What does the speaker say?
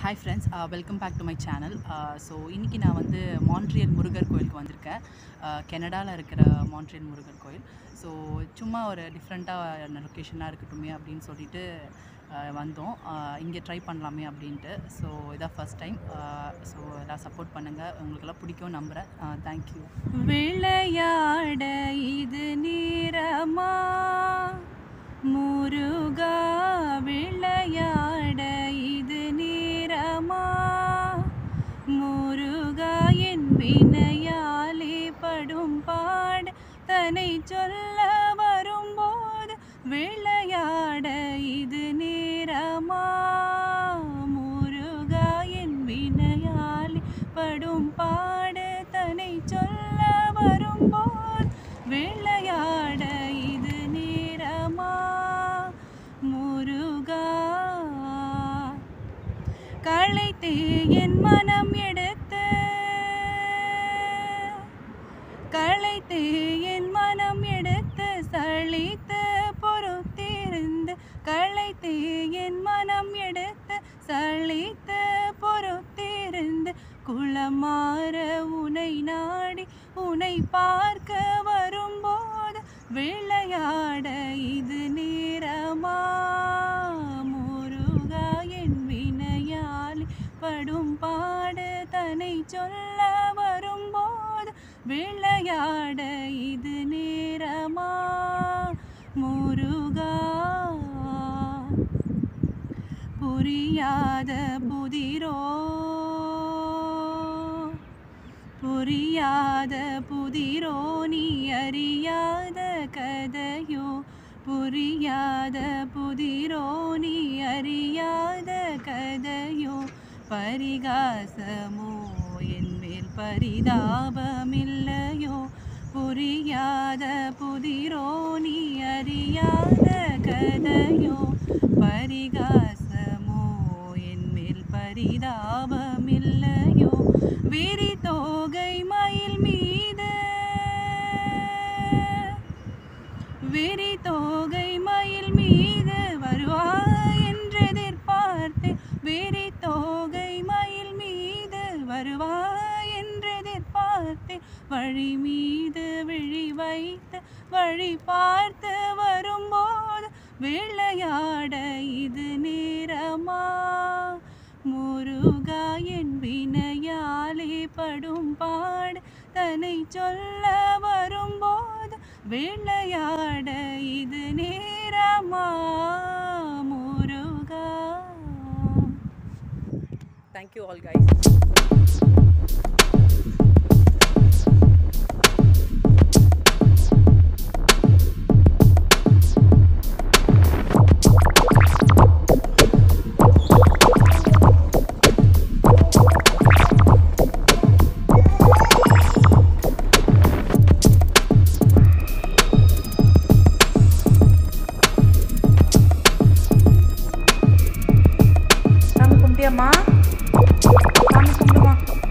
hi friends welcome back to my channel so இன்றைக்கி நான் வந்து மான்ட்ரியல் முருகர் கோயிலுக்கு வந்திருக்கேன் கெனடாவில் இருக்கிற மான்ட்ரியல் முருகர் கோயில் ஸோ சும்மா ஒரு டிஃப்ரெண்ட்டாக லொக்கேஷனாக இருக்கட்டுமே அப்படின்னு சொல்லிட்டு அஹ், வந்தோம் இங்கே ட்ரை பண்ணலாமே அப்படின்ட்டு ஸோ இதான் ஃபர்ஸ்ட் டைம் ஸோ எல்லாம் சப்போர்ட் பண்ணுங்கள் உங்களுக்கெல்லாம் பிடிக்கும் நம்புகிறேன் தேங்க்யூ விளையாட இது நேரமா முருகா விளையாட இது நேரமா முருகா என் வினையாலே படும் பாடு தன்னை சொல்ல வரும்போது விளையாட இது நேரமா முருகா என் வினையாலே படும் பாடு தன்னை சொல்ல வரும்போது விளையாட இது நேரமா முருகா களைத்து என் மனம் எடுத்து களைத்து என் மனம் எடுத்து சளித்து பொறுத்திருந்து களைத்து என் மனம் எடுத்து சளித்து பொறுத்திருந்து குளமாற உனை நாடி உனை பார்க்க வரும்போது விளையாட இது நேரமா முருகா என் வினையாலி படும் பாடு தன்னை சொல்ல வரும்போது விளையாட இது நேரமா முருகா புரியாத புதிரோ புரியாத புதிரோ நீ அறியாத கதையோ புரியாத புதிரோ நீ அறியாத கதையோ பரிகாசமோ என் மேல் பரிதாபமில்லையோ புரியாத புதிரோ நீ அறியாத கதையோ பரிகாசமோ என் மேல் பரிதாபமில்லையோ விரி தோகை மயில் மீது விரி தோகை மயில் மீது வருவாய் என்று எதிர்பார்த்தேன் விரி தோகை மயில் மீது வருவாய் என்று எதிர்பார்த்தேன் வழி மீது விழி வைத்து வழி பார்த்து வரும்போது விளையாட இது நேரமா முருகா என் வினையாலே படும் பாடு தன்னை சொல்ல வரும்போது விளையாட இது நேரமா முருகா தேங்க்யூ ஆல் கைஸ் சாமி கும்பிட்டியாம்மா சாமி கும்பிடுமா